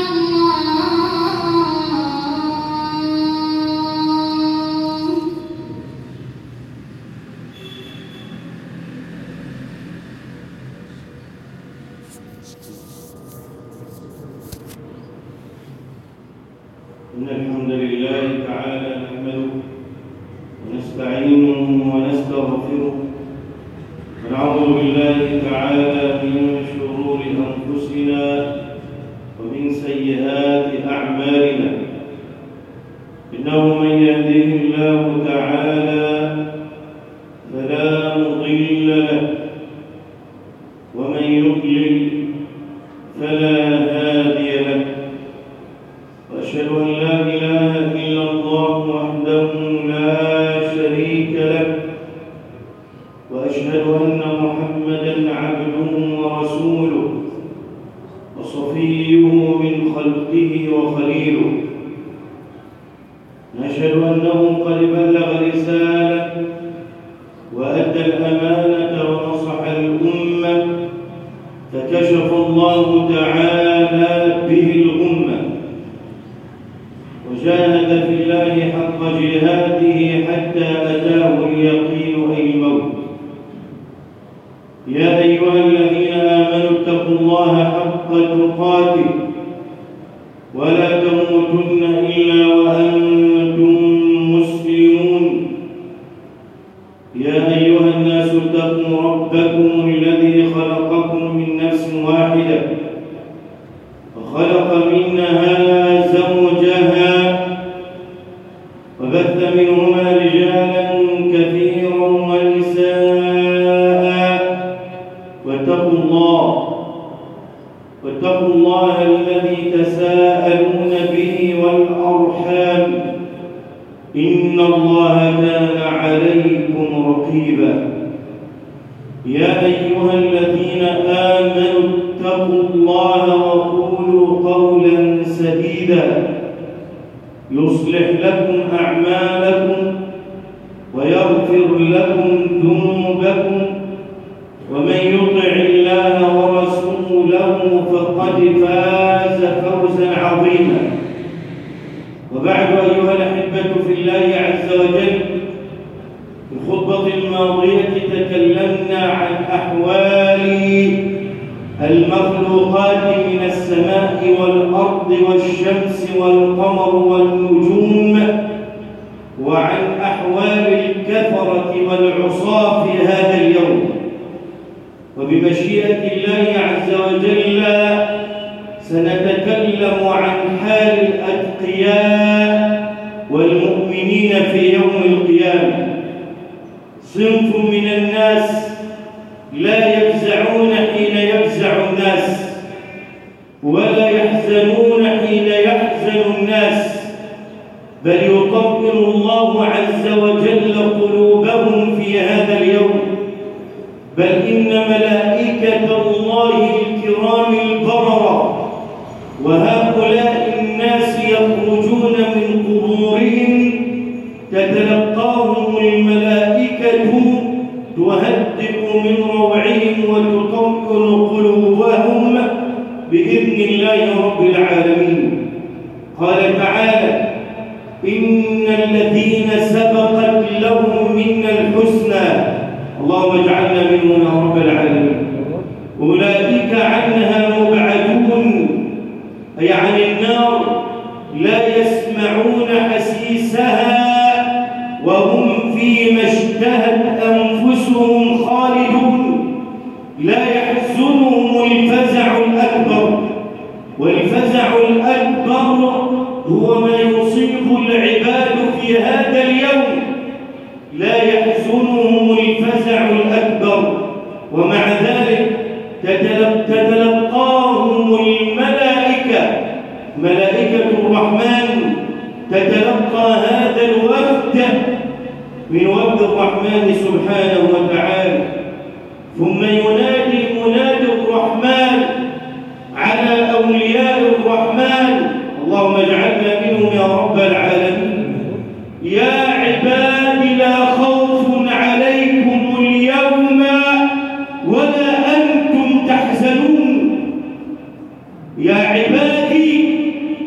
إن الحمد لله تعالى نحمده ونستعينه ونستغفره ونعوذ بالله تعالى من شرور أنفسنا ومن سيئات أعمالنا إنه من يهده الله تعالى فلا مضل له ومن يضلل فلا هادي له واشهد ان لا اله الا الله وحده لا شريك له واشهد ان محمدا عبده ورسوله وصفيه من خلقه وخليله نشهد انه قد بلغ رساله وادى الامانه ونصح الامه فكشف الله تعالى به الغمه وجاهد في الله حق جهاده حتى أتاه اليقين أي الموت يا أيها الذين آمنوا اتقوا الله حق تقاته ولا تموتن إلا وأنتم مسلمون يا أيها الناس اتقوا ربكم الذي خلقكم من نفس واحدة وخلق منها زوجها وبث منهما رجالا كثيرا ونساء واتقوا الله واتقوا الله الذي تساءلون به والأرحام إن الله كان عليكم رقيبا يا أيها الذين آمنوا اتقوا الله وقولوا قولا سديدا يصلح لكم أعمالكم ويغفر لكم ذنوبكم ومن يطع الله ورسوله فقد فاز فوزا عظيما وبعد أيها الأحبة في الله عز وجل في الخطبة الماضية تكلمنا عن أحوال المخلوقات من السماء والأرض والشمس والقمر والنجوم وعن أحوال الكفرة والعصاة في هذا اليوم وبمشيئة الله عز وجل سنتكلم عن حال الأتقياء والمؤمنين في يوم القيامة صنف من الناس لا يفزعون حين يفزع الناس ولا يحزنون حين يحزن الناس بل يطمئن الله عز وجل قلوبهم في هذا اليوم بل إن ملائكة الله الكرام البررة وهؤلاء الناس يخرجون من قبورهم تتلقاهم الملائكة تهدئ من روعهم وتطمئن قلوبهم بإذن الله رب العالمين قال تعالى إن الذين سبقت لهم منا الحسنى اللهم اجعلنا منهم يا رب العالمين أولئك عنها مبعدون أي عن النار لا يسمعون حسيسها وهم فيما اشتهت أنفسهم خالدون لا يحزنهم الفزع الأكبر والفزع الأكبر هو ما يصيب العباد في هذا اليوم لا يحزنهم الفزع الأكبر ومع ذلك تتلقاهم الملائكة ملائكة الرحمن تتلقى هذا الوفد من وفد الرحمن سبحانه وتعالى ثم ينادي منادي الرحمن على أولياء الرحمن اللهم اجعلنا منهم يا رب العالمين يا عباد لا خوف عليكم اليوم ولا أنتم تحزنون يا عبادي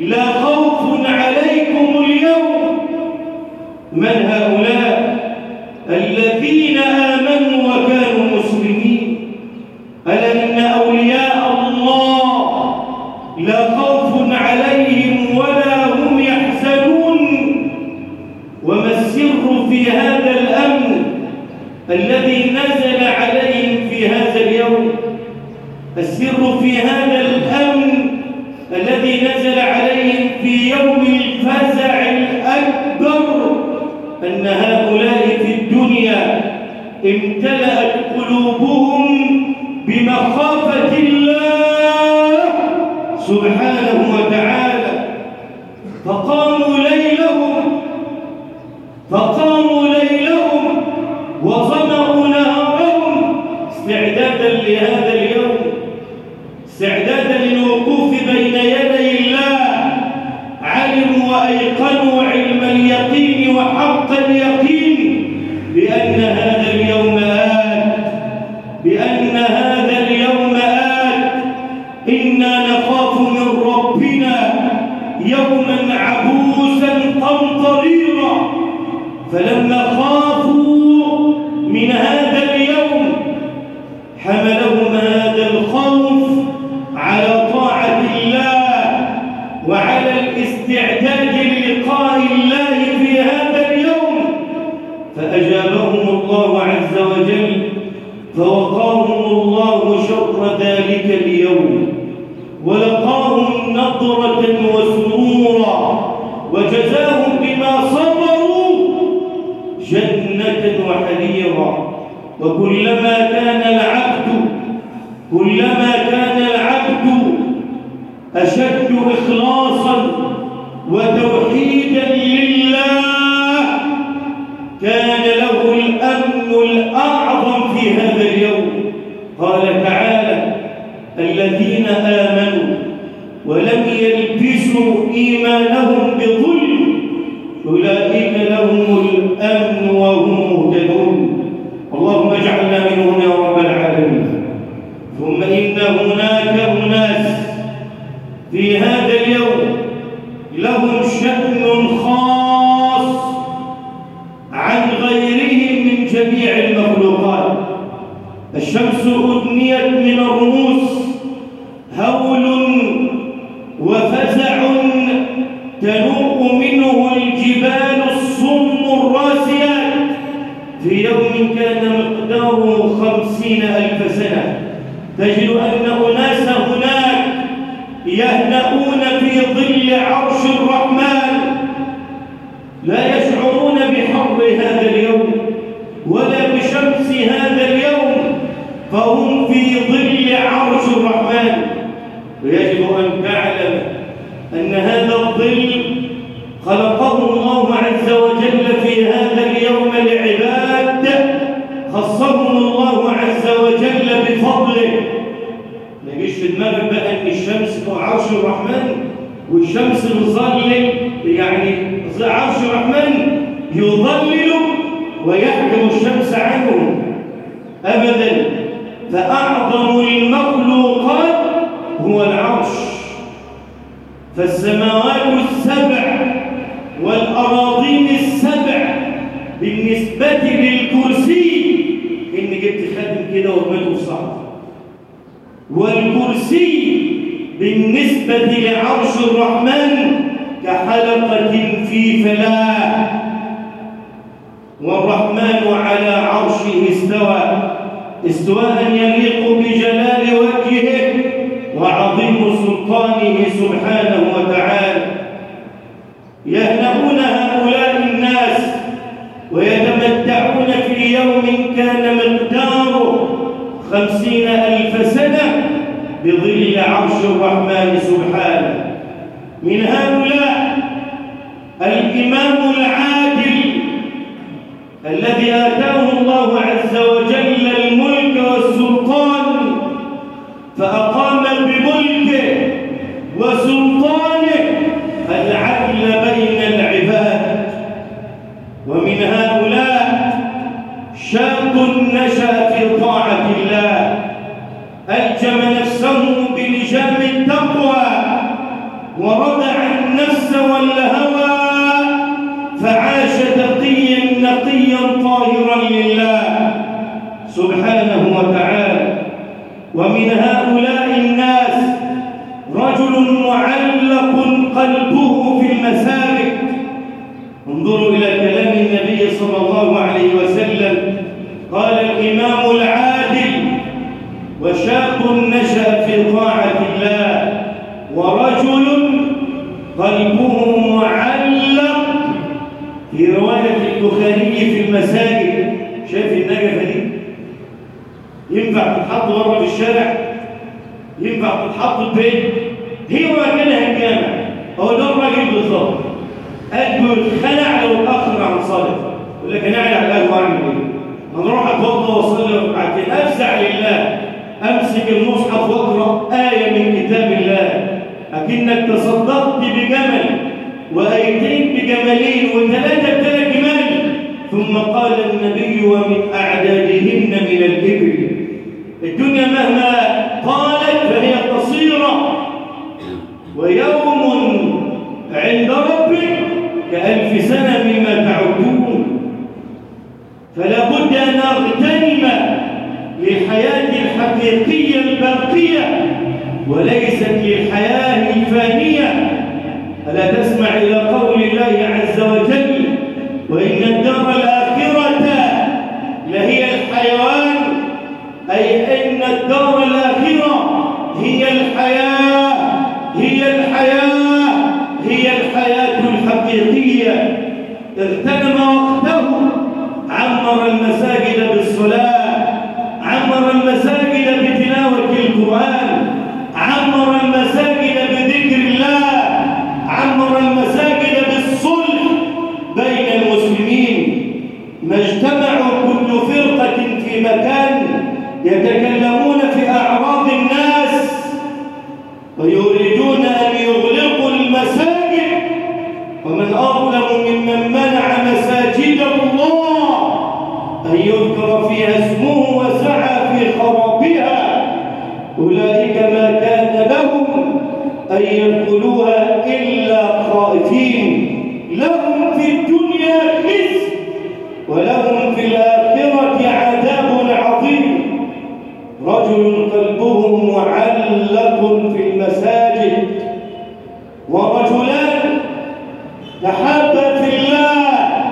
لا خوف عليكم اليوم من هؤلاء الذين آمنوا وكانوا مسلمين ألا إن أولياء الله لا خوف عليهم ولا هم يحزنون وما السر في هذا الأمن الذي نزل عليهم في هذا اليوم السر في هذا الأمن الذي نزل عليهم في يوم الفزع الأكبر أن هؤلاء في الدنيا امتلأت قلوبهم بمخافة الله سبحانه وتعالى فقاموا ليلهم فقاموا ليلهم وصنعوا نهارهم استعدادا لهذا اليوم استعدادا للوقوف بين يدي الله علموا وأيقنوا علم اليقين وحق اليقين بأن هذا اليوم آت بأن هذا اليوم آت إنا نخاف من ربنا يوما عبوسا قمطريرا فلما خافوا من هذا اليوم حملهم هذا الخوف على طاعة الله وعلى الاستعداد للقاء الله في هذا اليوم فأجابهم الله عز وجل فوقاهم الله شر ذلك اليوم ولقاهم نضرة وسرورا وجزاهم بما صبروا جنة وحريرا وكلما كان العبد كلما كان العبد أشد إخلاصا وتوحيدا لله كان له الأمن الأعظم في هذا اليوم قال تعالى الذين آمنوا ولم يلبسوا إيمانهم بظلم أولئك لهم الأمن وهم مهتدون اللهم اجعلنا منهم يا رب العالمين ثم إن هناك أناس في هذا اليوم لهم شأن خاص عن غيرهم من جميع المخلوقات الشمس أدنيت من الرموس هول وفزع تنوء منه الجبال الصم الراسيات في يوم كان مقداره خمسين ألف سنة تجد أن أناس هناك يهنؤون في ظل عرش الرحمن لا يشعرون بحر هذا اليوم ولا بشمس هذا اليوم فهم في ظل عرش الرحمن ويجب أن تعلم أن هذا الظل خلقه الله عز وجل في هذا اليوم لعباد خصهم الله عز وجل بفضله ما يجيش في دماغك بقى ان الشمس فوق عرش الرحمن والشمس بتظلل يعني عرش الرحمن يظلل ويحجب الشمس عنه ابدا فاعظم المخلوقات هو العرش فالسماوات السبع والأراضين السبع بالنسبة للكرسي إن جبت خاتم كده ورميته في صحراء والكرسي بالنسبة لعرش الرحمن كحلقة في فلاة والرحمن على عرشه استوى استواء يليق بجلال وجهه وعظيم سلطانه سبحانه وتعالى يهنؤون هؤلاء الناس ويتمتعون في يوم كان مقداره خمسين ألف سنة بظل عرش الرحمن سبحانه من هؤلاء الإمام العادل الذي آتاه الله عز وجل الملك والسلطان فأقام بملكه وسلطانه العدل بين العباد ومن هؤلاء شاب نشأ في طاعة الله ألجم نفسه بلجام التقوى وردع النفس والهوى فعاش تقيا نقيا طاهرا لله سبحانه وتعالى ومن هؤلاء الناس رجل معلق قلبه في المساجد انظروا إلى كلام النبي صلى الله عليه وسلم قال الإمام العادل وشاب نشأ في طاعة الله ورجل قلبه معلق في رواية البخاري في المساجد شايف النجفة دي ينفع تتحط بره في الشارع ينفع تتحط في البيت هي مكانها الجامع هو ده الراجل بالظبط قلبه اتخلع لو اتاخر عن صلاه يقول لك انا قاعد على القهوه اعمل ايه؟ انا اروح اتوضى واصلي ركعتين افزع لله امسك المصحف واقرا ايه من كتاب الله اكنك تصدقت بجمل وايتين بجملين وثلاثه بثلاث جمال ثم قال النبي ومن اعدادهن من الابل الدنيا مهما طالت فهي قصيره ويوم عند ربك كألف سنة مما تعدون فلا بد أن أغتنم للحياة الحقيقية الباقية وليست للحياة الفانية ألا تسمع إلى قول الله عز وجل وإن الدار الآخرة لهي الحيوان أي إن الدار الآخرة هي الحياة هي الحياة هي الحياة الحقيقية اغتنم وقته عمر المساجد بالصلاة عمر المساجد بتلاوة القرآن عمر المساجد بذكر الله عمر المساجد بالصلح بين المسلمين ما اجتمعوا كل فرقة في مكان يتكلمون في أعراض الناس ويريدون أن يغلقوا المساجد ومن أظلم ممن منع مساجد الله أن يذكر فيها اسمه وسعى في خرابها أولئك ما كان لهم أن يدخلوها إلا خائفين لهم في الدنيا خزي ولهم في الآخرة عذاب عظيم رجل قلبه معلق في المساجد ورجلان تحابا في الله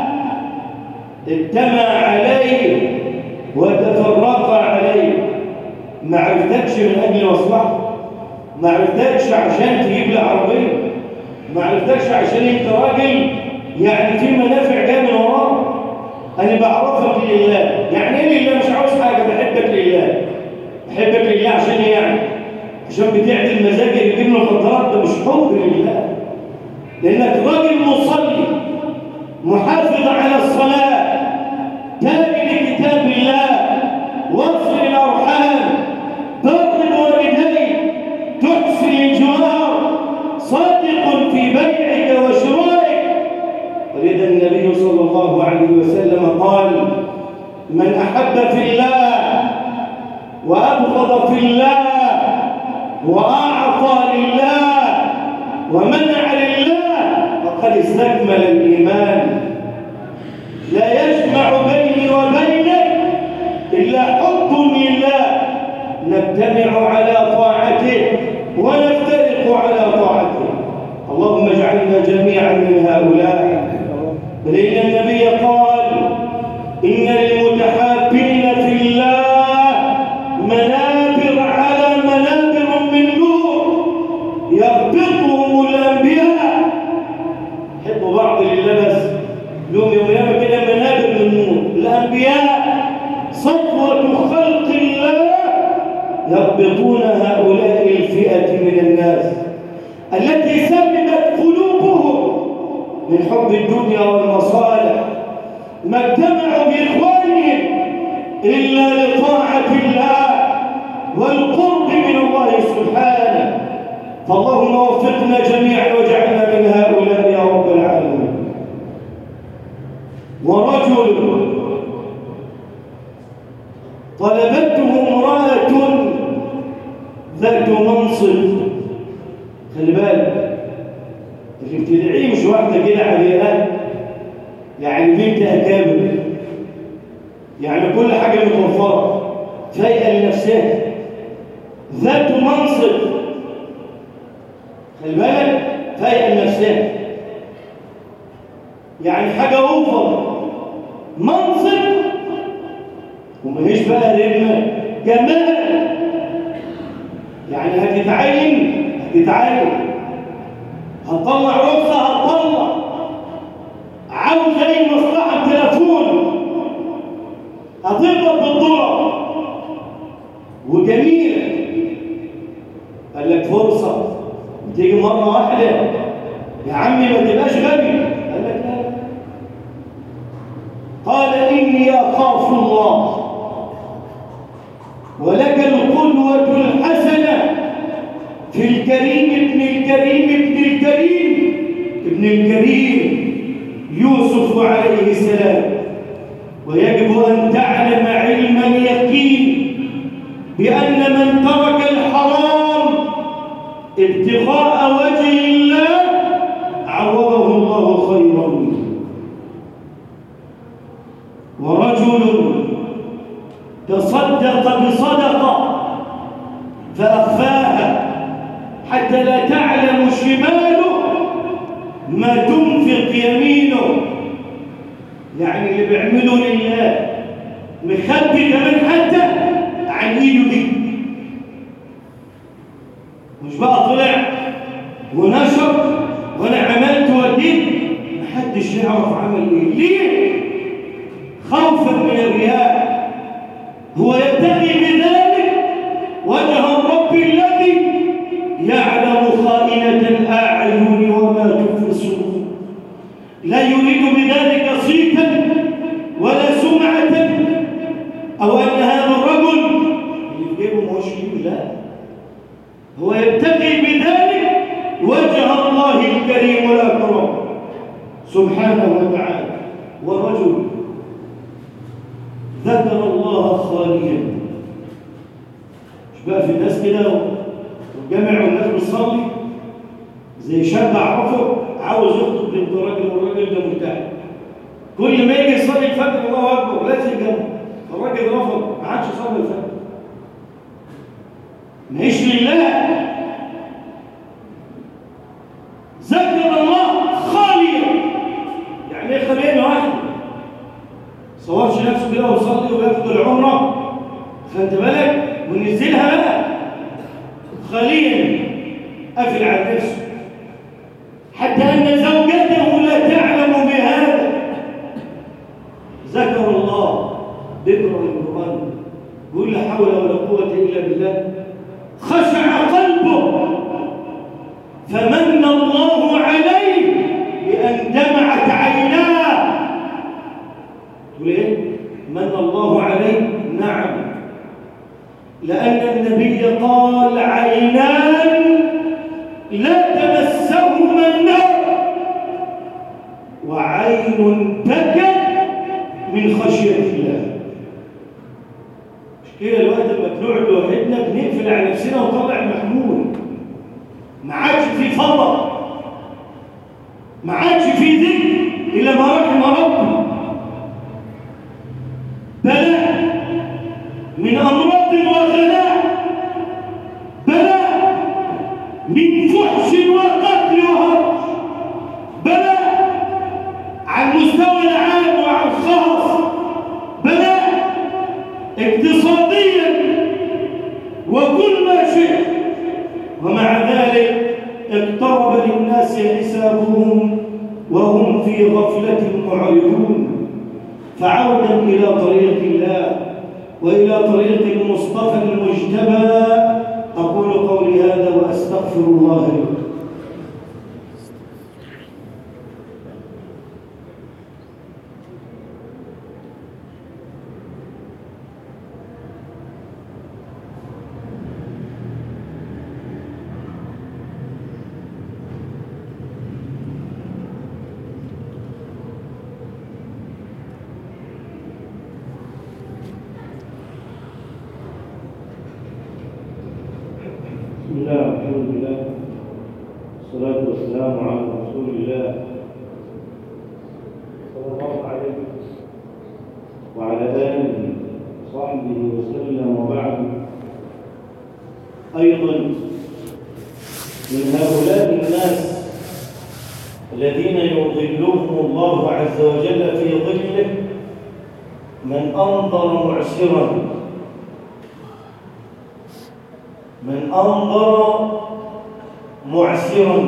اجتمع عليه وتفرقا عليه ما عرفتكش من اجل مصلحه ما عرفتكش عشان تجيب لي عربيه ما عرفتكش عشان انت راجل يعني في منافع جايه من وراك انا بعرفك لله يعني ايه لله مش عاوز حاجه بحبك لله بحبك لله عشان ايه يعني عشان بتعدل مزاجي يجيب له مخدرات ده مش حب لله لانك راجل مصلي محافظ على الصلاه تابع لكتاب الله واصل الارحام بر الوالدين تحسن الجوار صادق في بيعك وشرائك ولذا النبي صلى الله عليه وسلم قال من احب في الله وابغض في الله واعطى لله ومنع لله فقد استكمل الايمان لا يجمع بيني وبينك الا حب لله نجتمع على طاعته ونفترق على طاعته اللهم اجعلنا جميعا من هؤلاء بل ان النبي قال ان للمتحابين في الله منابر على منابر من نور يغبطهم الانبياء حبوا بعض لله بس لهم يوم يوم كده منابر من نور الانبياء صفوه خلق الله يغبطون هؤلاء الفئه من الناس التي سلمت قلوبهم من حب الدنيا والمصالح ما اجتمعوا باخوانهم الا لطاعه الله والقرب من الله سبحانه فاللهم وفقنا جميعا واجعلنا من هؤلاء يا رب العالمين ورجل طلبته امراه ذات منصب خلي بالك اللي بتدعيه مش واحدة كده عليها يعني بنت أكابر يعني كل حاجة متوفرة فايقة لنفسها ذات منصب خلي بالك فايقة لنفسها يعني حاجة أوفر منصب ومهيش بقى رمة جمال يعني هتتعين هتتعين هتطلع رخصة هتطلع عاوز اي مصلحة تلفون هتقبض بالدولار وجميلة قال لك فرصة تيجي مرة واحدة يا عمي ما تبقاش غبي قال لك لا قال إني أخاف الله ولك القدوة الحسنة في الكريم ابن الكريم ابن الكريم ابن الكريم يوسف عليه السلام ويجب أن تعلم علم اليقين بأن من ترك الحرام ابتغاء وجه الله عوضه الله خيرا منه ورجل تصدق بصدقة فأخفاها حتى لا تعلم شماله ما تنفق يمينه يعني اللي بيعمله لله مخبي كمان حتى عن ايده دي مش بقى طلع ونشر وانا عملت وديت محدش يعرف عمل ايه ليه خوفا من الرياء هو يبتغي بذلك وجه الرب الذي يعلم خائنة الأعين وما تخفي الصدور لا يريد بذلك صيتا ولا سمعة أو أن هذا الرجل اللي في جيبه مش لا هو يبتغي بذلك وجه الله الكريم والأكرم سبحانه وتعالى ورجل ذكر الله خاليا مش بقى في الناس كده والجامع والناس بتصلي زي شاب اعرفه عاوز يخطب بنت راجل والراجل ده ملتحي كل ما يجي يصلي الفجر الله اكبر لازم جنبه الراجل رفض ما عادش يصلي الفجر مش لله ذكر الله خاليا يعني ايه خاليا واحد صورش نفسه كده ويصلي وياخد العمره خدت بالك ونزلها بقى خاليا قافل على نفسه حتى ان زوجته لا تعلم بهذا ذكر الله ذكر القران يقول لا حول ولا قوه الا بالله خشع قلبه فمن الله عليه بان دمعت عيناه تقول ايه من الله عليه نعم لان النبي قال عينان لا تمسهما النار وعين بكت من خشيه الله مش كده الوقت لما بنقعد لوحدنا بنقفل على نفسنا ونطلع المحمول ما عادش في فضل ما عادش في ذكر الا ما رحم ربي بلاء من امراض وغلاء بلاء من فحش وقتل وهرج بلاء على المستوى العام وعلى الخاص بلاء اقتصاديا وكل ما شئت ومع ذلك اقترب للناس حسابهم وهم في غفلة معرضون فعودا إلى طريق الله وإلى طريق المصطفى المجتبى أقول قولي هذا وأستغفر الله لكم بسم الله والحمد لله والصلاة والسلام على رسول الله صلى الله عليه وعلى آله وصحبه وسلم وبعد أيضا من هؤلاء الناس الذين يظلهم الله عز وجل في ظله من أنظر معسرا من أنظر معسرا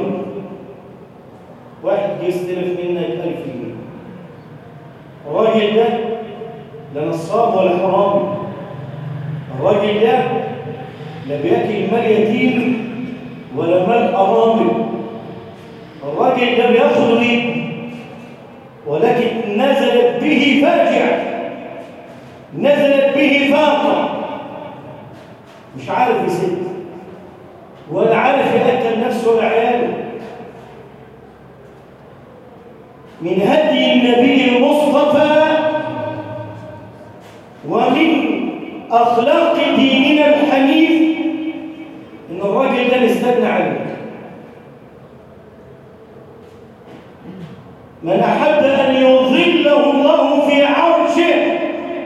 واحد يستلف منك ألف جنيه الراجل ده لا نصاب ولا حرامي الراجل ده لا بياكل مال يتيم ولا مال أرامل الراجل ده بياخد ريب ولكن نزلت به فاجعة نزلت به فاقة مش عارف يسد ولا عارف يأكل نفسه ولا عياله من هدي النبي المصطفى ومن أخلاق ديننا الحنيف إن الراجل ده نستغنى عنه من أحب أن يظله الله في عرشه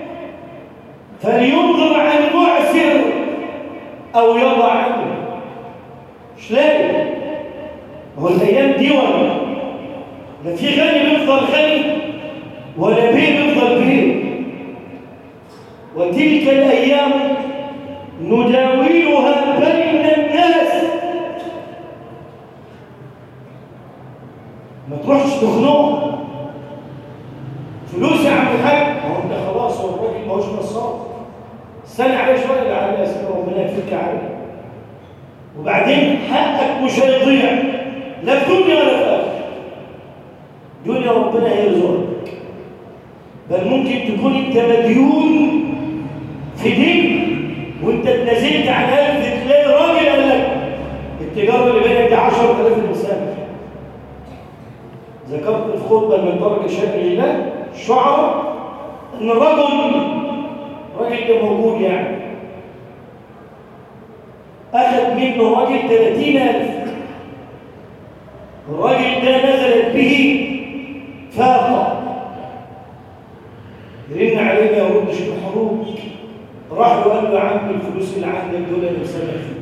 فلينظر عن معسر أو يضع عنه مش لاقي هو الأيام دي ولا لا في غني بيفضل غني ولا بيه بيفضل بيه وتلك الأيام نداولها بين الناس ما تروحش تخنق فلوس يا عم الحاج ما هو انت خلاص هو الراجل ما هوش نصاب استنى عليه شويه اللي عليه سنه ربنا يفك عليه وبعدين حقك مش هيضيع لا في دنيا ولا في اخره دنيا ربنا هيرزقك بل ممكن تكون انت مديون في دين وانت اتنازلت عن ألف تلاقي راجل قال لك التجاره اللي بينك دي 10000 انسان ذكرت في خطبه من درجه شكل الله الشعراء ان الرجل الراجل ده موجود يعني اخذ منه راجل 30000 الراجل ده نزلت به فاقه يرن عليه ما يردش الحروب راح له قال له يا عم الفلوس اللي عندك دول انا مسامح فيك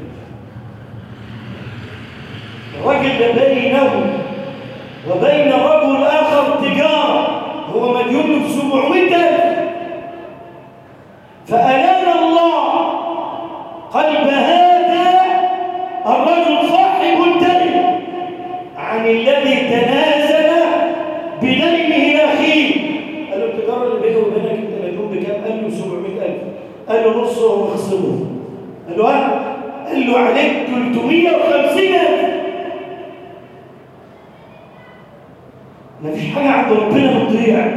الراجل ده بينه وبين رجل آخر تجارة هو مديون له 700000 فألان الله قلب هذا الرجل صاحب الدين عن الذي تنازل بدينه لأخيه قال له التجارة اللي بينه وبينك انت مديون بكام؟ قال له 700000 قال له نصه وخصمه قال له ها؟ قال له عليك 350000 مفيش حاجة عند ربنا بتضيع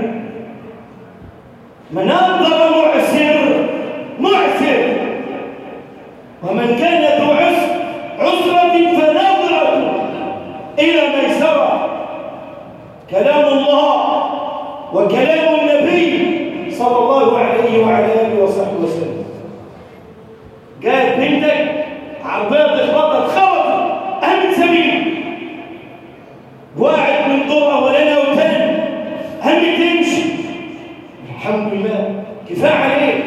من أنظر معسر معسر ومن كان ذو عسر عسرة فنظرة إلى ميسرة كلام الله وكلام النبي صلى الله عليه وعلى آله وصحبه وسلم جاءت بنتك عربية تخبطت خبطت أمن سبيل واحد من دور اولاني او تاني هم تمشي الحمد لله كفايه عليك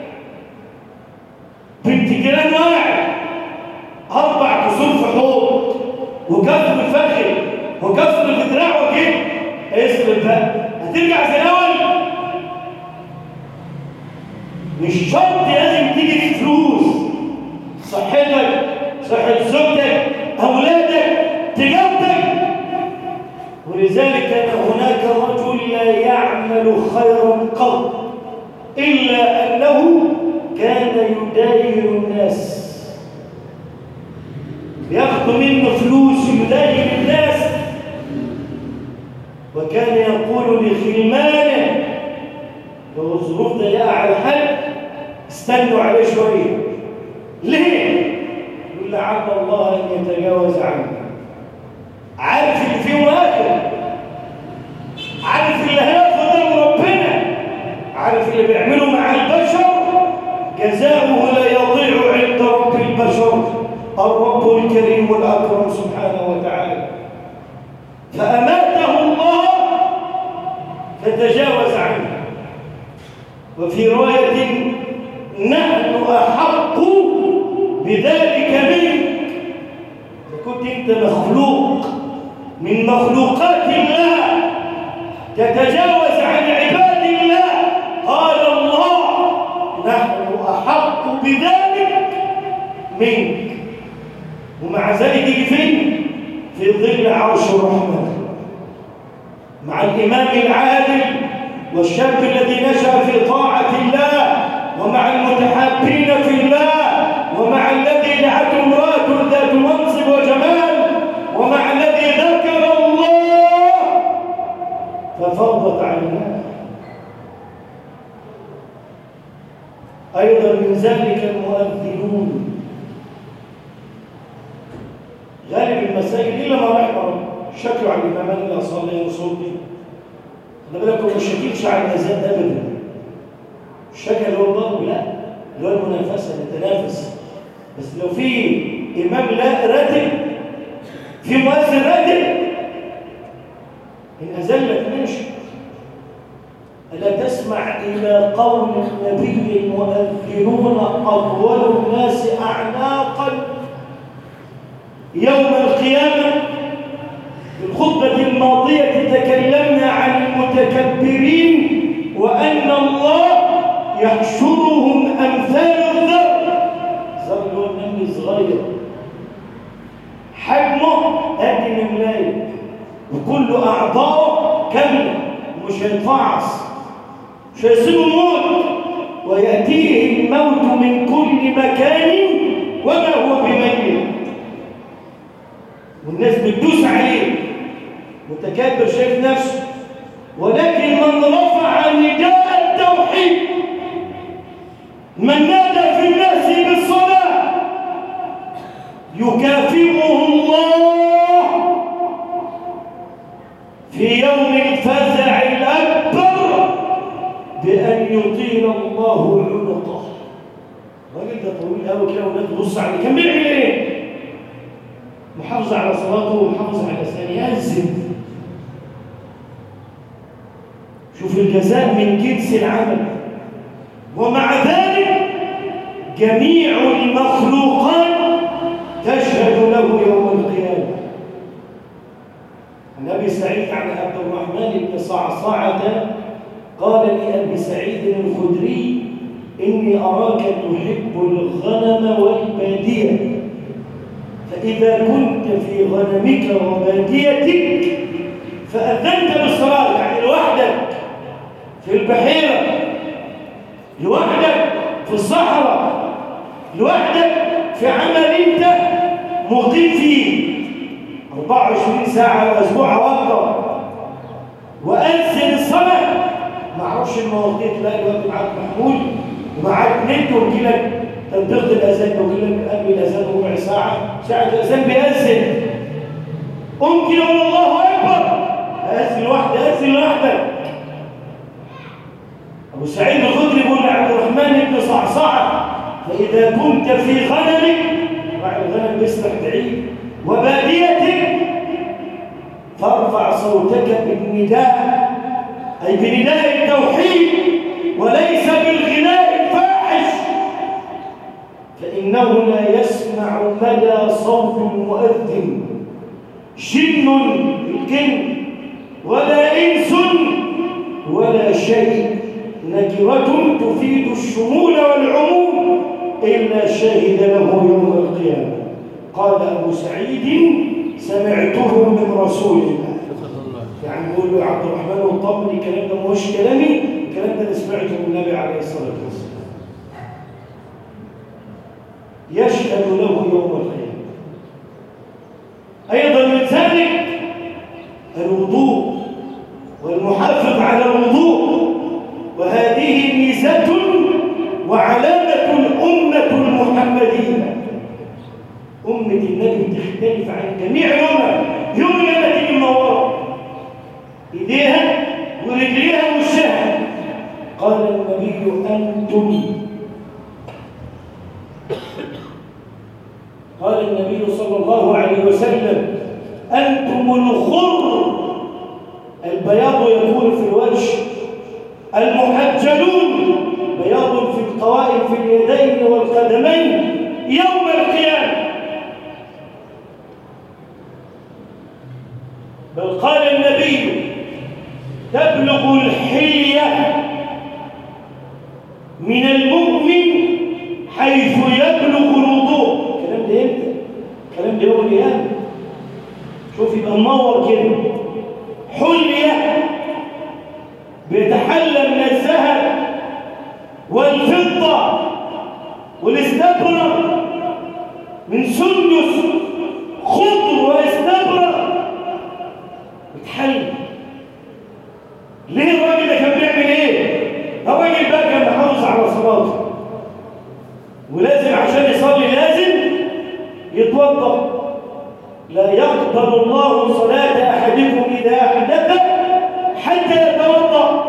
بنت جيران واحد اربع كسور في حوض وكسر فخذ وكسر في دراع وكده اصرف بقى هترجع زي الاول مش شرط لازم تيجي في فلوس صحتك صحه زوجتك اولادك تجارتك ولذلك كان هناك رجل لا يعمل خيرا قط إلا أنه كان يداين الناس ياخذ منه فلوس يداين الناس وكان يقول لخلمانه لو الظروف ضيقه على حد استنوا عليه شويه ليه؟ يقول لعل الله ان يتجاوز عنه عارف اللي فيه واخر عارف اللي هياخد من ربنا عارف اللي بيعمله مع البشر جزاؤه لا يضيع عند رب البشر الرب الكريم الأكرم سبحانه وتعالى وفي رواية نحن أحق بذلك منك كنت أنت مخلوق من مخلوقات الله تتجاوز عن عباد الله قال الله نحن أحق بذلك منك ومع ذلك يجي فين في ظل عرش الرحمن مع الإمام العادل والشاب الذي نشأ في طاعة الله ومع المتحابين في الله ومع الذي دعته امرأة ذات منصب وجمال ومع الذي ذكر الله ففضت عيناه أيضا من ذلك المؤذنون غالب المساجد إلا ما رحم ربه شكوا على الإمامان اللي أصلي وصلي أنا بالكم ما شكيتش على الأذان أبدا الشكا اللي هو الضرب لا اللي هو المنافسة نتنافس بس لو في إمام لا راتب في مؤذن راتب إن أزلت ماشي ألا تسمع إلى قول النبي المؤذنون أطول الناس أعناقا يوم القيامة في الخطبة الماضية تكلمنا عن المتكبرين وأن الله يحشرهم أمثال الذر ذر له النمل صغير حجمه قد نملاية وكل أعضاءه كاملة ومش هيتفعص مش هيصيبه الموت ويأتيه الموت من كل مكان وما هو بميت والناس بتدوس عليه متكبر شايف نفسه ولكن من رفع نداء التوحيد من نادى في الناس بالصلاة يكافئه الله في يوم الفزع الأكبر بأن يطيل الله عنقه الراجل ده طويل قوي كده والناس تبص عليه كان بيعمل ايه؟ محافظ على صلاته ومحافظ على لسانه يأذن شوف الجزاء من جنس العمل ومع ذلك جميع المخلوقات تشهد له يوم القيامة عن أبي سعيد عن عبد الرحمن بن صعصعة قال لأبي سعيد الخدري إني أراك تحب الغنم والبادية فإذا كنت في غنمك وباديتك فأذنت بالصلاة يعني لوحدك في البحيرة لوحدك في الصحراء لوحدك في عمل انت مقيم فيه 24 ساعة وأسبوع وأكثر وأنزل الصلاة ما اعرفش المواقيت لا دلوقتي معاك محمول ومعاك نت ويجي لك تطبيق الأذان ويجي لك قبل الأذان ربع ساعة ساعة الأذان بيأذن ممكن يقول الله أكبر أذن لوحدك أذن لوحدك أبو سعيد الخدري يقول لعبد الرحمن بن صعصعة فإذا كنت في غنمك راعي الغنم بيسبح بعيد وباديتك فارفع صوتك بالنداء أي بنداء التوحيد وليس بالغناء الفاحش فإنه لا يسمع مدى صوت المؤذن جن الجن ولا إنس ولا شيء نكرة تفيد الشمول والعموم إلا شهد له يوم القيامة قال أبو سعيد سمعته من رسول الله يعني بيقول له عبد الرحمن وطمني الكلام ده مش كلامي الكلام ده اللي سمعته من النبي عليه الصلاة والسلام يشهد له يوم القيامة أيضا من ذلك الوضوء والمحافظ على الوضوء وهذه ميزة وعلامة الأمة المحمدية أمة النبي تختلف عن جميع الأمم يوم لما تيجي منورة إيديها ورجليها وشها قال النبي أنتم قال النبي صلى الله عليه وسلم أنتم الخر البياض يكون في الوجه المحجلون بياض في القوائم في اليدين والقدمين يوم القيامة بل قال النبي تبلغ الحلية من المؤمن حيث يبلغ الوضوء الكلام ده امتى؟ الكلام ده يوم القيامة شوف يبقى منور كده حلية بيتحلى من الذهب والفضة والاستبرق من سندس خضر واستبرق بتحلى ليه الراجل ده كان بيعمل ايه؟ الراجل بقى كان محافظ على صلاته ولازم عشان يصلي لازم يتوضا لا يقبل الله صلاة أحدكم إذا أحدث حتى يتوضا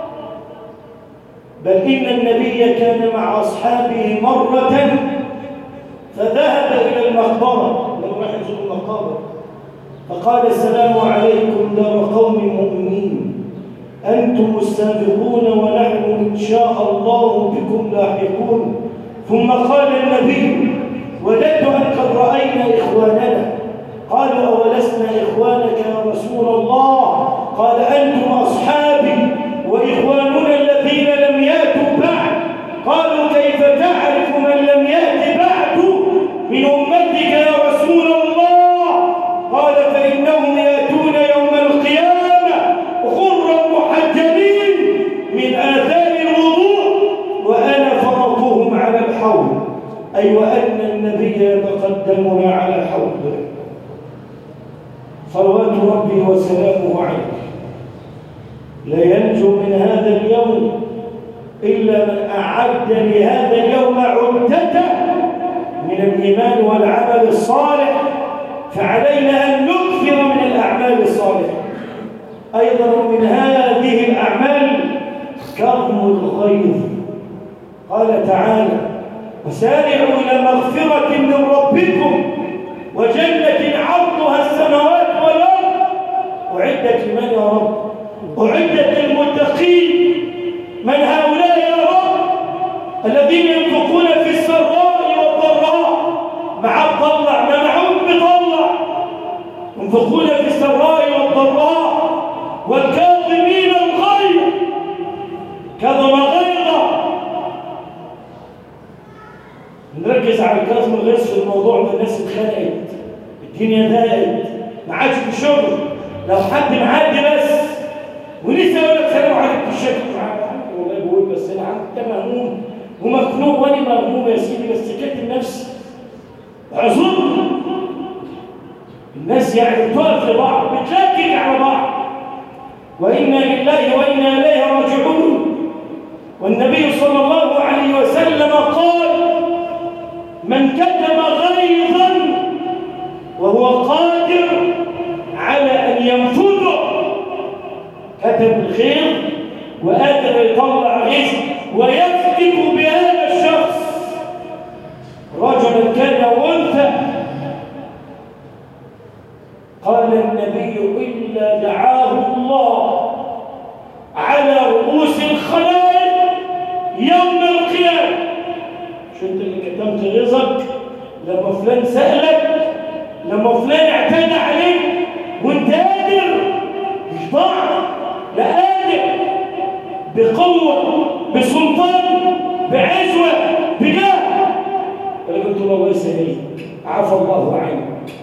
بل إن النبي كان مع أصحابه مرة فذهب إلى المقبرة لما راح يزور المقابر فقال السلام عليكم دار قوم مؤمنين أنتم السابقون ونحن إن شاء الله بكم لاحقون ثم قال النبي وددت أن قد رأينا إخواننا قالوا أولسنا إخوانك يا رسول الله قال أنتم أصحابي وإخواننا الذين لم يأتوا بعد قالوا كيف تعرف من لم يأت بعد من أمتك يا رسول الله قال فإنهم يأتون يوم القيامة غرا محجلين من آثار الوضوء وأنا فرطهم على الحوض أي وأن النبي يتقدمنا على الحوض صلوات ربي وسلامه عليه لا ينجو من هذا اليوم إلا من أعد لهذا اليوم عدته من الإيمان والعمل الصالح فعلينا أن نكثر من الأعمال الصالحة أيضا من هذه الأعمال كظم الغيظ قال تعالى وسارعوا إلى مغفرة من ربكم وجنة عرضها السماوات والأرض أعدت لمن يا رب أعدت للمتقين من هؤلاء يا رب الذين ينفقون في السراء والضراء مع الطلع ما معهم بطلع ينفقون في السراء والضراء والكاظمين الغيظ كظم غيظه نركز على الكظم الغيظ في الموضوع ده الناس اتخنقت الدنيا ضاقت ما عادش في شغل لو حد معدي بس ولسه يقول لك سلام عليكم الشكل والله بقول بس انا انت مهموم ومخنوق وانا مهموم يا سيدي بس كاتب نفسي عذر الناس يعني بتقف لبعض بتلكك على بعض وانا لله وانا اليه راجعون والنبي صلى الله عليه وسلم قال من كتب غيظا وهو قادر على ان ينفذه كتب الخير وقادر يطلع غيظ ويفتك بهذا الشخص رجلا كان وانثى قال النبي إلا دعاه الله على رؤوس الخلائق يوم القيامة مش انت اللي كتمت غيظك لما فلان سألك لما فلان اعتدى عليك وانت قادر مش ضعف لا قادر بقوة بسلطان بعزوة بجاه انا قلت له الله يسهلك عفى الله عنك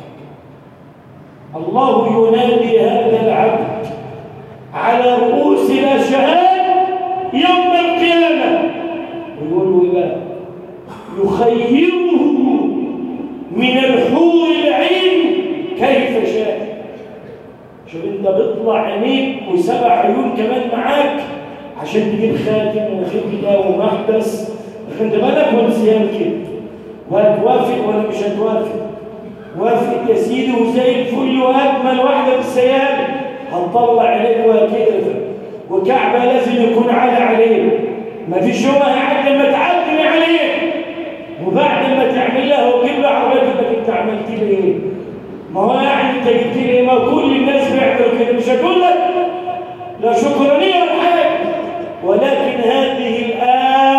الله ينادي هذا العبد على رؤوس الاشهاد يوم القيامه ويقول له ايه بقى يخيره من الحور العين كيف شاء شوف انت بيطلع عينيك وسبع عيون كمان معاك عشان تجيب خاتم وخدمه ومحبس خد بالك ونسيان كده وهتوافق ولا مش هتوافق وافق يا سيدي وزي الفل واجمل واحده في السياره هتطلع عليك وكده وكعبه لازم يكون عالي عليه ما فيش يوم هيعدي لما تعدي عليه وبعد ما تعمل لها وتجيب له عربيه تبقى انت عملت لي ايه؟ ما هو يعني انت جبت لي ايه؟ ما كل الناس بيعملوا كده مش هتقول لك لا شكرانيه ولا حاجه ولكن هذه الآية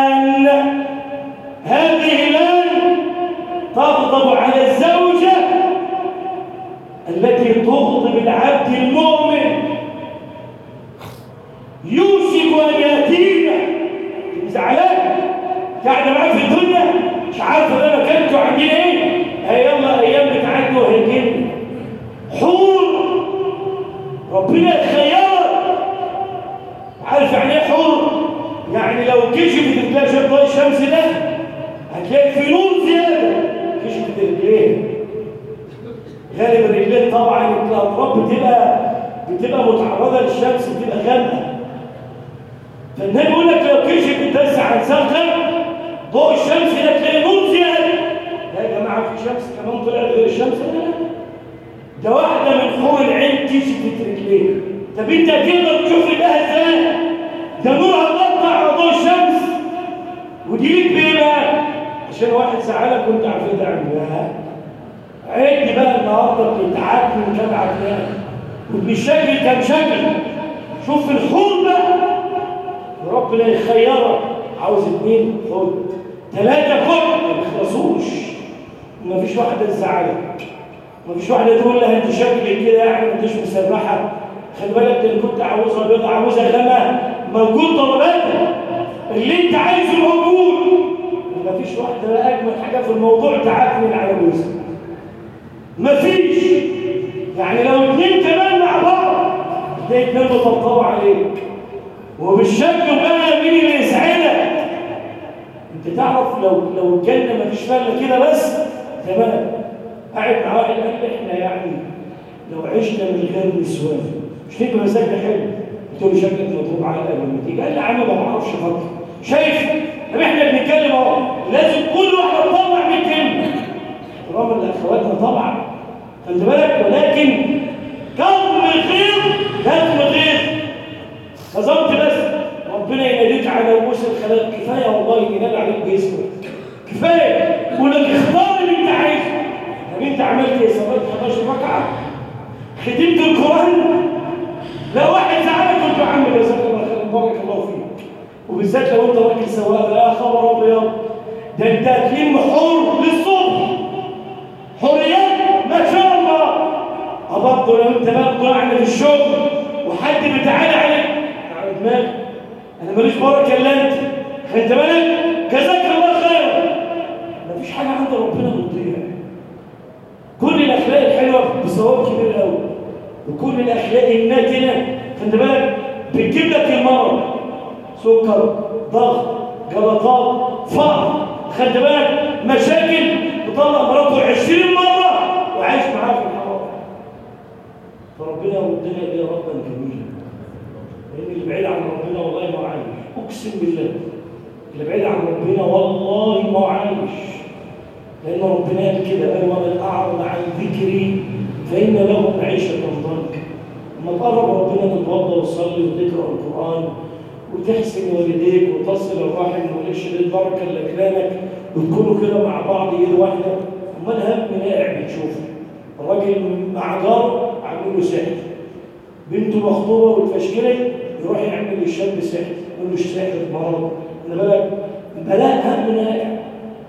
التي تغضب العبد المؤمن يوشك ان ياتينا زعلان قاعده معاك في الدنيا مش عارفه ده مكانته عندنا ايه هي يلا ايام بتعدي وهيجينا حور ربنا يخيرك عارف يعني ايه حور يعني لو كشفت تلاقي شويه ضوء الشمس ده هتلاقي في نور زياده كشفت رجليه غالب الرجلين طبعا الاطراف بتبقى بتبقى متعرضه للشمس بتبقى غامقه فالنبي بيقول لك لو كشفت بس عن ساقها ضوء الشمس ده تلاقي نور زياده يا جماعه في شمس كمان طلعت غير الشمس لا ده واحده من حور العين كشفت رجليه طب انت تقدر تشوف رجلها ازاي ده نورها غطى على ضوء الشمس ودي ليك بايه بقى عشان واحد سألك وانت عارفين ده عملها عد بقى النهارده بتتعاد من كام عدنان وبالشكل كام شكل شوف الحور بقى وربنا يخيرك عاوز اتنين خد ثلاثة خد ما يخلصوش مفيش واحدة تزعلك مفيش واحدة تقول لها انت شكلك كده يعني ما انتش مسرحة خلي بالك اللي كنت عاوزها بيضة عاوزها غامة موجود طلباتها اللي انت عايزه موجود مفيش واحدة بقى أجمل حاجة في الموضوع تعاكمل على جوزها مفيش يعني لو اتنين كمان مع بعض تلاقي اتنين بيطبطبوا عليك وبالشكل بقى مين اللي يسعدك انت تعرف لو لو الجنه مفيش فله كده بس تمام قاعد مع واحد قال لي احنا يعني لو عشنا من غير نسوان مش تبقى مساجد حلو قلت له شكلك مضروب على لما تيجي قال لي عم ما بعرفش افكر شايف طب احنا بنتكلم اهو لازم كل واحد يطلع من كلمه طالما الاخواتنا طبعا خلي بالك ولكن كظم غير كظم غير نظمت بس ربنا يناديك على رؤوس الخلائق كفايه والله ينادي عليك باسمك كفايه يقول لك اختار اللي انت عايزه طب انت عملت ايه صليت 11 ركعه ختمت القران لا واحد زعلك قلت له يا عم جزاك الله خير بارك الله فيك وبالذات لو انت راجل سواق يا خبر ابيض ده انت هتلم حور للصبح حريات ما شاء الله برضه لو انت برضه قاعد في الشغل وحد بيتعالى عليك على دماغك انا ماليش بركه الا انت خدت بالك جزاك الله خير مفيش حاجه عند ربنا بتضيع كل الاخلاق الحلوه بثواب كبير قوي وكل الاخلاق الناتنه خدت بالك بتجيب لك المرض سكر ضغط جلطات فقر خدت بالك مشاكل تطلع مراته 20 مره وعايش معاها في الحرام فربنا يردنا الى ربا جميلا لان اللي بعيد عن ربنا والله ما عايش اقسم بالله اللي بعيد عن ربنا والله ما عايش لان ربنا قال كده قال ومن اعرض عن ذكري فان له معيشه ضنكا لما تقرب ربنا تتوضا وتصلي وتقرا القران وتحسن والديك وتصل الرحم وليش البركه اللي كلامك وتكونوا كده مع بعض ايد واحده امال هم نائع بتشوفه الراجل مع جاره عامل له سحر بنته مخطوبه واتفشكلت يروح يعمل للشاب سحر يقول له السحر مرض خلي بالك بلاء هم نائع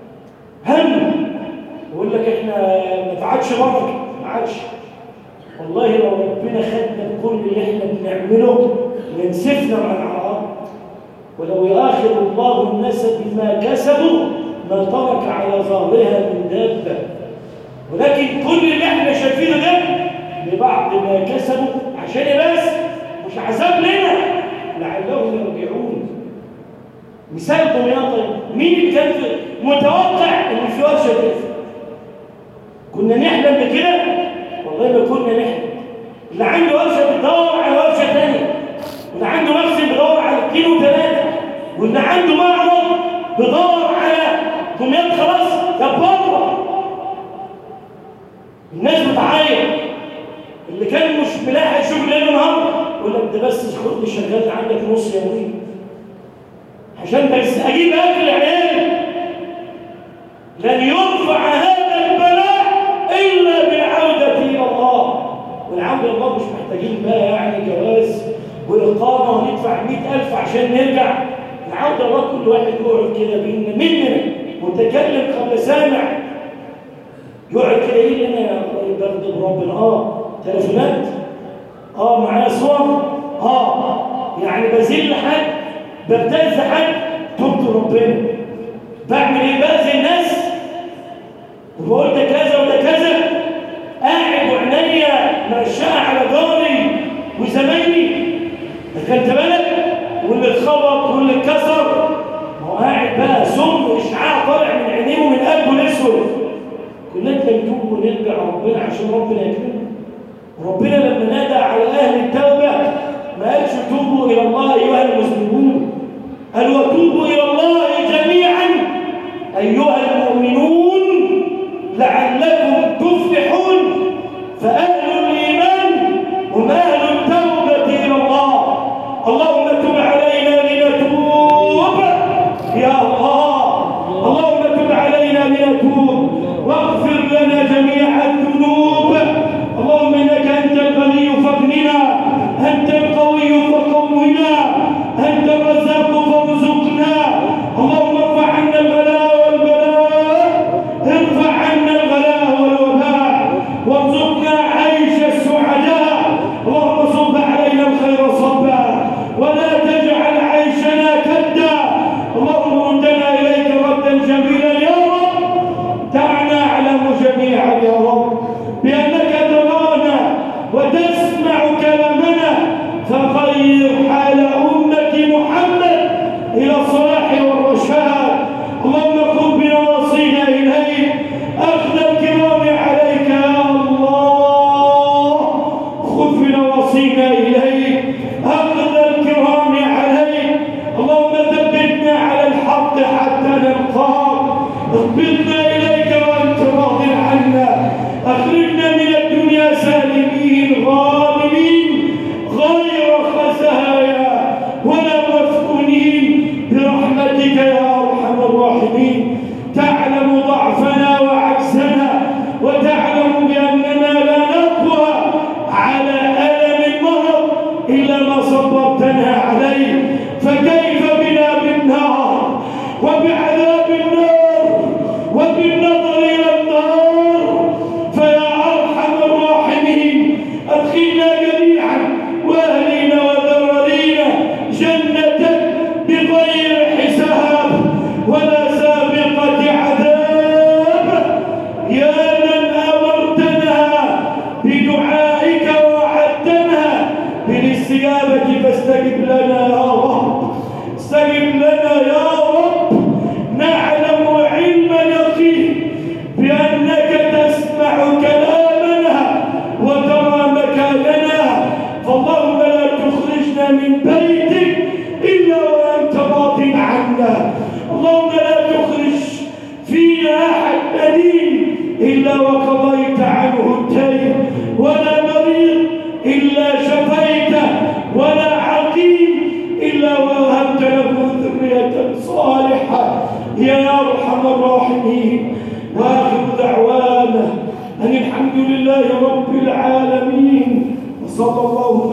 هم يقول لك احنا ما تعادش بركه ما عادش والله لو ربنا خدنا كل اللي احنا بنعمله لنسفنا مع العرب ولو يؤاخذ الله الناس بما كسبوا ما ترك على ظهرها من دابه ولكن كل اللي احنا شايفينه ده لبعض ما كسبوا عشان إيه بس مش عذاب لنا لعلهم يرجعون مثال دمياط مين اللي كان في- متوقع ان في ورشه تقفل كنا نحلم بكده والله ما كنا نحلم اللي عنده ورشه بيدور على ورشه ثانيه واللي عنده مخزن بيدور على اثنين وثلاثه واللي عنده معرض بيدور على دمياط خلاص طب بره الناس بتعيط اللي كان مش ملاحق شغل ليل ونهار يقول لك ده بس خد لي شغال عندك نص يومين عشان بس اجيب اكل عيالي لن يرفع هذا البلاء الا بالعوده الى الله والعوده الى الله مش محتاجين بقى يعني جواز واقامه وندفع 100000 عشان نرجع العوده الى الله كل واحد يقعد كده بينا مننا متكلم قبل سامع يقعد كده يقول انا بغضب ربنا اه تليفونات اه معايا صور اه يعني بذل حد ببتز حد تبت ربنا بعمل ايه باذي الناس وبقول ده كذا وده كذا قاعد وعينيا مرشقه على جاري وزمايلي خدت بالك واللي اتخبط واللي اتكسر ما هو قاعد بقى سم واشعاع طالع من عينيه ومن قلبه الاسود كلنا نتوب ونرجع ربنا عشان ربنا يكرمنا ربنا لما نادى على اهل التوبه ما قالش توبوا الى الله ايها المسلمون قال وتوبوا الى الله جميعا ايها المؤمنون لعلكم تفلحون فاهل الايمان هم اهل التوبه الى الله اللهم تب علينا لنتوب يا الله اللهم تب علينا لنتوب واغفر لنا جميع الذنوب اللهم انك انت الغني فاغننا انت القوي فقونا انت الرزاق فارزقنا اللهم ارفع عنا البلاء والبلاء ارفع عنا الغلاء والوباء وارزقنا عيش السعداء اللهم صب علينا الخير صبا ولا تجعل عيشنا كدا اللهم ردنا اليك ردا جميلا يا رب دعنا نعلم جميعا يا رب بانك ترانا وتسمع كلامنا فغير حال امه محمد الى الصلاح والرشاد اللهم خذ بنواصينا اليك اخذ الكرام عليك يا الله خذ بنواصينا اليك اخذ الكرام عليك اللهم ثبتنا على الحق حتى نلقاك اقبضنا اليك وانت راض عنا اخرجنا من الدنيا سالمين غانمين غير خزايا ولا مفتونين برحمتك يا ارحم الراحمين تعلم ضعفنا وعجزنا وتعلم باننا لا نقوى على الم المرض الا ما صبرتنا عليه فكيف بنا بالنار وبعذاب النار وبالنظر الى النار فيا ارحم الراحمين ادخلنا جميعا واهلينا وذرارينا جنتك بغير حساب ولا سابقه عذاب يا من امرتنا بدعائك ووعدتنا بالاستجابه فاستجب لنا يا رب استجب لنا يا رب نعلم علم اليقين بانك تسمع كلامنا وترى مكاننا فاللهم لا تخرجنا من بيتك الا وانت راض عنا اللهم لا تخرج فينا احد مدين الا وقضيت عنه الدين ولا مريض الا شفيته ولا عقيم الا ووهبت له ذريه صالحه يا ارحم الراحمين واخر دعوانا ان الحمد لله رب العالمين وصلى الله